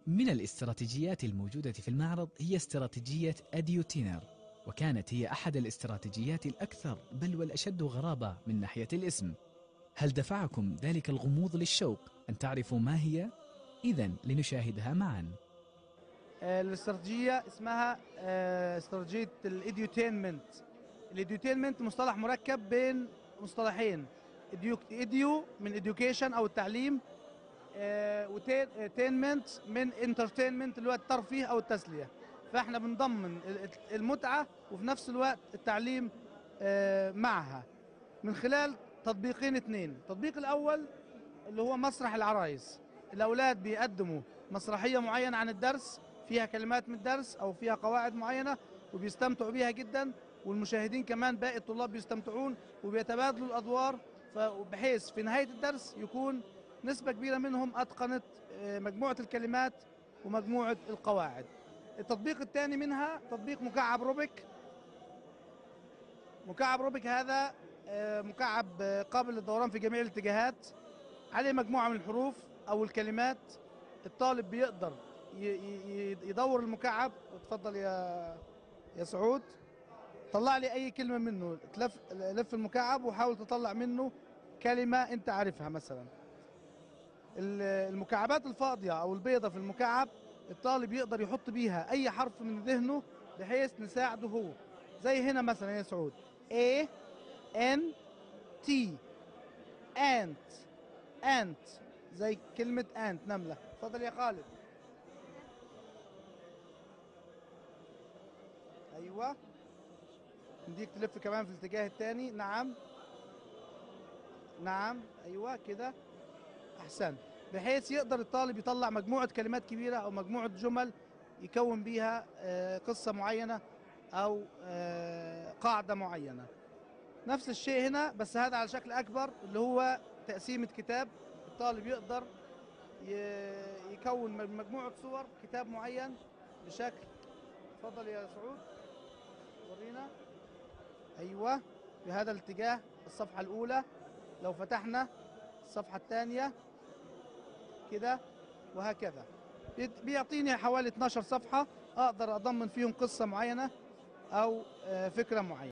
من الاستراتيجيات الموجودة في المعرض هي استراتيجية أديوتينر وكانت هي أحد الاستراتيجيات الأكثر بل والأشد غرابة من ناحية الاسم هل دفعكم ذلك الغموض للشوق أن تعرفوا ما هي؟ إذا لنشاهدها معا آه، الاستراتيجيه اسمها آه، استراتيجيه الاديوتينمنت الاديوتينمنت مصطلح مركب بين مصطلحين اديو من اديوكيشن او التعليم وتينمنت من انترتينمنت اللي هو الترفيه او التسليه فاحنا بنضمن المتعه وفي نفس الوقت التعليم آه، معها من خلال تطبيقين اثنين التطبيق الاول اللي هو مسرح العرايس الاولاد بيقدموا مسرحيه معينه عن الدرس فيها كلمات من الدرس او فيها قواعد معينه وبيستمتعوا بيها جدا والمشاهدين كمان باقي الطلاب بيستمتعون وبيتبادلوا الادوار بحيث في نهايه الدرس يكون نسبه كبيره منهم اتقنت آه، مجموعه الكلمات ومجموعه القواعد التطبيق الثاني منها تطبيق مكعب روبيك مكعب روبيك هذا آه، مكعب آه، قابل للدوران في جميع الاتجاهات عليه مجموعه من الحروف او الكلمات الطالب بيقدر ي- ي- ي- يدور المكعب اتفضل يا يا سعود طلع لي اي كلمه منه تلف لف المكعب وحاول تطلع منه كلمه انت عارفها مثلا ال- المكعبات الفاضيه او البيضه في المكعب الطالب يقدر يحط بيها اي حرف من ذهنه بحيث نساعده هو زي هنا مثلا يا سعود A N T ant ant زي كلمة ant نملة اتفضل يا خالد ايوه نديك تلف كمان في الاتجاه الثاني نعم نعم ايوه كده احسن بحيث يقدر الطالب يطلع مجموعة كلمات كبيرة او مجموعة جمل يكون بيها آه، قصة معينة او آه، قاعدة معينة نفس الشيء هنا بس هذا على شكل اكبر اللي هو تقسيمة كتاب الطالب يقدر ي- يكون من مجموعة صور كتاب معين بشكل اتفضل يا سعود ورينا ايوه في هذا الاتجاه الصفحة الأولى لو فتحنا الصفحة الثانية كده وهكذا بيد- بيعطيني حوالي 12 صفحة أقدر أضمن فيهم قصة معينة أو آه، فكرة معينة